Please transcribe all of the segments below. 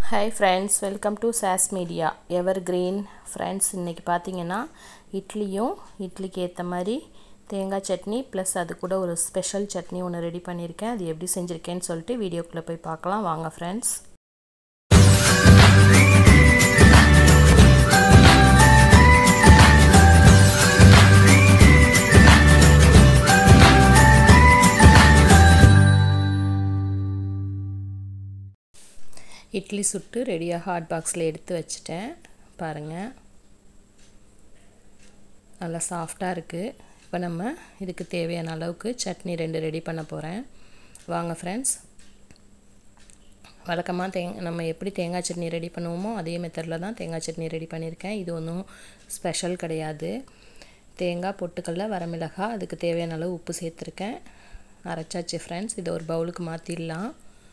hi friends welcome to சாஸ் media evergreen friends இன்றைக்கி பார்த்தீங்கன்னா இட்லியும் இட்லிக்கு ஏற்ற மாதிரி தேங்காய் சட்னி ப்ளஸ் அது கூட ஒரு ஸ்பெஷல் சட்னி ஒன்று ரெடி பண்ணியிருக்கேன் அது எப்படி செஞ்சுருக்கேன்னு சொல்லிட்டு வீடியோக்குள்ளே போய் பார்க்கலாம் வாங்க ஃப்ரெண்ட்ஸ் இட்லி சுட்டு ரெடியாக ஹாட் பாக்ஸில் எடுத்து வச்சுட்டேன் பாருங்கள் நல்லா சாஃப்டாக இருக்குது இப்போ நம்ம இதுக்கு தேவையான அளவுக்கு சட்னி ரெண்டு ரெடி பண்ண போகிறேன் வாங்க ஃப்ரெண்ட்ஸ் வழக்கமாக தேங் நம்ம எப்படி தேங்காய் சட்னி ரெடி பண்ணுவோமோ அதே மெத்தடில் தான் தேங்காய் சட்னி ரெடி பண்ணியிருக்கேன் இது ஒன்றும் ஸ்பெஷல் கிடையாது தேங்காய் பொட்டுக்கடல வரமிளகாய் அதுக்கு தேவையான அளவு உப்பு சேர்த்துருக்கேன் அரைச்சாச்சு ஃப்ரெண்ட்ஸ் இதை ஒரு பவுலுக்கு மாற்றிடலாம்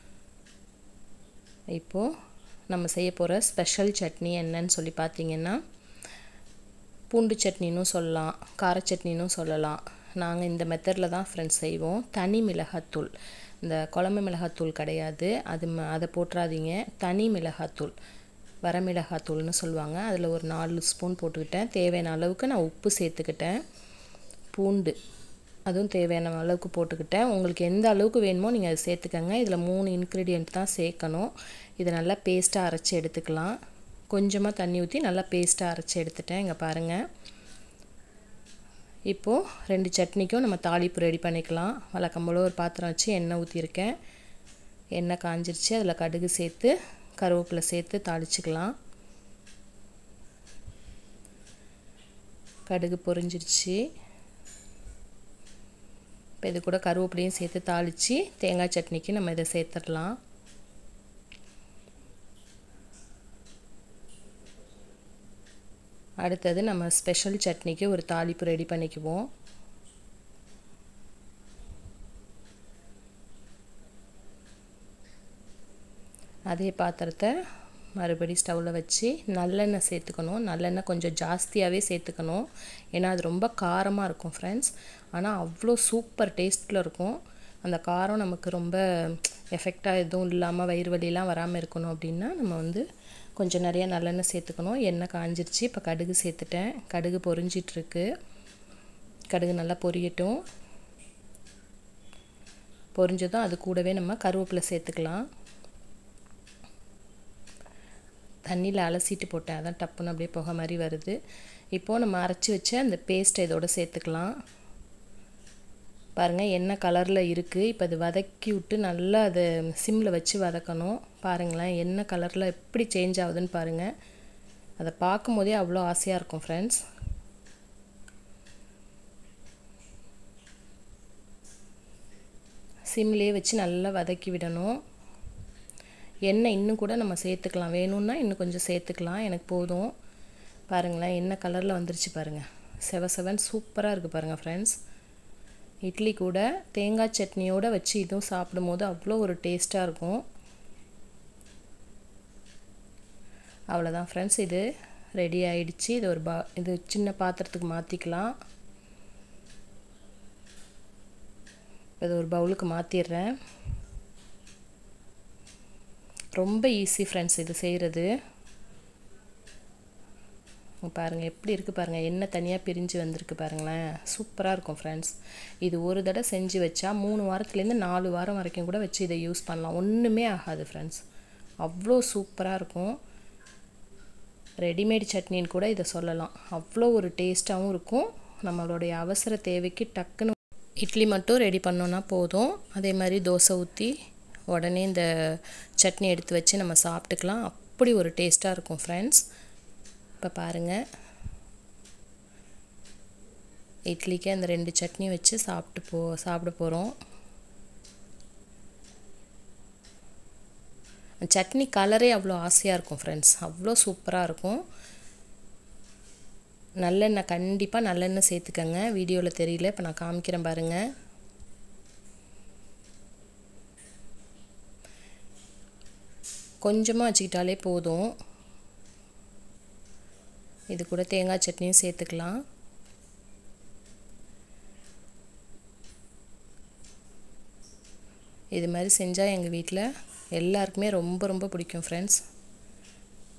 இப்போது நம்ம செய்ய போகிற ஸ்பெஷல் சட்னி என்னன்னு சொல்லி பார்த்தீங்கன்னா பூண்டு சட்னின்னு சொல்லலாம் கார சட்னின்னு சொல்லலாம் நாங்கள் இந்த மெத்தடில் தான் ஃப்ரெண்ட்ஸ் செய்வோம் தனி மிளகாத்தூள் இந்த குழம்பு மிளகாத்தூள் கிடையாது அது ம அதை போட்டுறாதீங்க தனி மிளகாத்தூள் வரமிளகாத்தூள்னு சொல்லுவாங்க அதில் ஒரு நாலு ஸ்பூன் போட்டுக்கிட்டேன் தேவையான அளவுக்கு நான் உப்பு சேர்த்துக்கிட்டேன் பூண்டு அதுவும் தேவையான அளவுக்கு போட்டுக்கிட்டேன் உங்களுக்கு எந்த அளவுக்கு வேணுமோ நீங்கள் அதை சேர்த்துக்கங்க இதில் மூணு இன்க்ரீடியண்ட் தான் சேர்க்கணும் இதை நல்லா பேஸ்ட்டாக அரைச்சி எடுத்துக்கலாம் கொஞ்சமாக தண்ணி ஊற்றி நல்லா பேஸ்ட்டாக அரைச்சி எடுத்துட்டேன் இங்கே பாருங்கள் இப்போது ரெண்டு சட்னிக்கும் நம்ம தாளிப்பு ரெடி பண்ணிக்கலாம் வழக்கம் போல் ஒரு பாத்திரம் வச்சு எண்ணெய் ஊற்றிருக்கேன் எண்ணெய் காஞ்சிருச்சு அதில் கடுகு சேர்த்து கருவேப்பிலை சேர்த்து தாளிச்சிக்கலாம் கடுகு பொரிஞ்சிருச்சு இப்போ இது கூட கருவேப்பிலையும் சேர்த்து தாளித்து தேங்காய் சட்னிக்கு நம்ம இதை சேர்த்துடலாம் அடுத்தது நம்ம ஸ்பெஷல் சட்னிக்கு ஒரு தாளிப்பு ரெடி பண்ணிக்குவோம் அதே பாத்திரத்தை மறுபடி ஸ்டவ்வில் வச்சு நல்லெண்ணெய் சேர்த்துக்கணும் நல்லெண்ணெய் கொஞ்சம் ஜாஸ்தியாகவே சேர்த்துக்கணும் ஏன்னா அது ரொம்ப காரமாக இருக்கும் ஃப்ரெண்ட்ஸ் ஆனால் அவ்வளோ சூப்பர் டேஸ்ட்டில் இருக்கும் அந்த காரம் நமக்கு ரொம்ப எஃபெக்டாக எதுவும் இல்லாமல் வயிறு வலியெலாம் வராமல் இருக்கணும் அப்படின்னா நம்ம வந்து கொஞ்சம் நிறைய நல்லெண்ணெய் சேர்த்துக்கணும் எண்ணெய் காஞ்சிருச்சு இப்போ கடுகு சேர்த்துட்டேன் கடுகு பொரிஞ்சிட்ருக்கு கடுகு நல்லா பொரியட்டும் பொரிஞ்சதும் அது கூடவே நம்ம கருவேப்பிலை சேர்த்துக்கலாம் தண்ணியில் அலசிட்டு போட்டேன் அதான் டப்புன்னு அப்படியே புகை மாதிரி வருது இப்போது நம்ம அரைச்சி வச்ச அந்த பேஸ்ட்டை இதோட சேர்த்துக்கலாம் பாருங்கள் என்ன கலரில் இருக்குது இப்போ அது வதக்கி விட்டு நல்லா அதை சிம்மில் வச்சு வதக்கணும் பாருங்களேன் என்ன கலரில் எப்படி சேஞ்ச் ஆகுதுன்னு பாருங்கள் அதை பார்க்கும் போதே அவ்வளோ ஆசையாக இருக்கும் ஃப்ரெண்ட்ஸ் சிம்லேயே வச்சு நல்லா வதக்கி விடணும் எண்ணெய் இன்னும் கூட நம்ம சேர்த்துக்கலாம் வேணும்னா இன்னும் கொஞ்சம் சேர்த்துக்கலாம் எனக்கு போதும் பாருங்களேன் என்ன கலரில் வந்துருச்சு பாருங்கள் செவ செவன் சூப்பராக இருக்குது பாருங்கள் ஃப்ரெண்ட்ஸ் இட்லி கூட தேங்காய் சட்னியோடு வச்சு இதுவும் சாப்பிடும்போது அவ்வளோ ஒரு டேஸ்ட்டாக இருக்கும் அவ்வளோதான் ஃப்ரெண்ட்ஸ் இது ரெடி ஆயிடுச்சு இது ஒரு பா இது சின்ன பாத்திரத்துக்கு மாற்றிக்கலாம் இது ஒரு பவுலுக்கு மாற்றிடுறேன் ரொம்ப ஈஸி ஃப்ரெண்ட்ஸ் இது செய்கிறது பாருங்கள் எப்படி இருக்குது பாருங்கள் என்ன தனியாக பிரிஞ்சு வந்திருக்கு பாருங்களேன் சூப்பராக இருக்கும் ஃப்ரெண்ட்ஸ் இது ஒரு தடவை செஞ்சு வச்சா மூணு வாரத்துலேருந்து நாலு வாரம் வரைக்கும் கூட வச்சு இதை யூஸ் பண்ணலாம் ஒன்றுமே ஆகாது ஃப்ரெண்ட்ஸ் அவ்வளோ சூப்பராக இருக்கும் ரெடிமேட் சட்னின்னு கூட இதை சொல்லலாம் அவ்வளோ ஒரு டேஸ்ட்டாகவும் இருக்கும் நம்மளுடைய அவசர தேவைக்கு டக்குன்னு இட்லி மட்டும் ரெடி பண்ணோன்னா போதும் அதே மாதிரி தோசை ஊற்றி உடனே இந்த சட்னி எடுத்து வச்சு நம்ம சாப்பிட்டுக்கலாம் அப்படி ஒரு டேஸ்ட்டாக இருக்கும் ஃப்ரெண்ட்ஸ் இப்போ பாருங்கள் இட்லிக்கு அந்த ரெண்டு சட்னி வச்சு சாப்பிட்டு போ சாப்பிட போகிறோம் சட்னி கலரே அவ்வளோ ஆசையாக இருக்கும் ஃப்ரெண்ட்ஸ் அவ்வளோ சூப்பராக இருக்கும் நல்லெண்ணெய் கண்டிப்பாக நல்லெண்ணெய் சேர்த்துக்கங்க வீடியோவில் தெரியல இப்போ நான் காமிக்கிறேன் பாருங்கள் கொஞ்சமாக வச்சுக்கிட்டாலே போதும் இது கூட தேங்காய் சட்னியும் சேர்த்துக்கலாம் இது மாதிரி செஞ்சால் எங்கள் வீட்டில் எல்லாருக்குமே ரொம்ப ரொம்ப பிடிக்கும் ஃப்ரெண்ட்ஸ்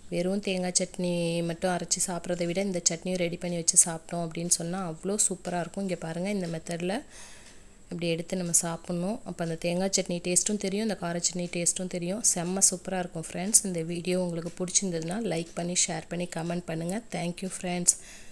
வெறும் தேங்காய் சட்னி மட்டும் அரைச்சி சாப்பிட்றத விட இந்த சட்னியும் ரெடி பண்ணி வச்சு சாப்பிட்டோம் அப்படின்னு சொன்னால் அவ்வளோ சூப்பராக இருக்கும் இங்கே பாருங்கள் இந்த மெத்தடில் இப்படி எடுத்து நம்ம சாப்பிட்ணும் அப்போ அந்த தேங்காய் சட்னி டேஸ்ட்டும் தெரியும் இந்த கார சட்னி டேஸ்ட்டும் தெரியும் செம்ம சூப்பராக இருக்கும் ஃப்ரெண்ட்ஸ் இந்த வீடியோ உங்களுக்கு பிடிச்சிருந்ததுன்னா லைக் பண்ணி ஷேர் பண்ணி கமெண்ட் பண்ணுங்கள் தேங்க்யூ ஃப்ரெண்ட்ஸ்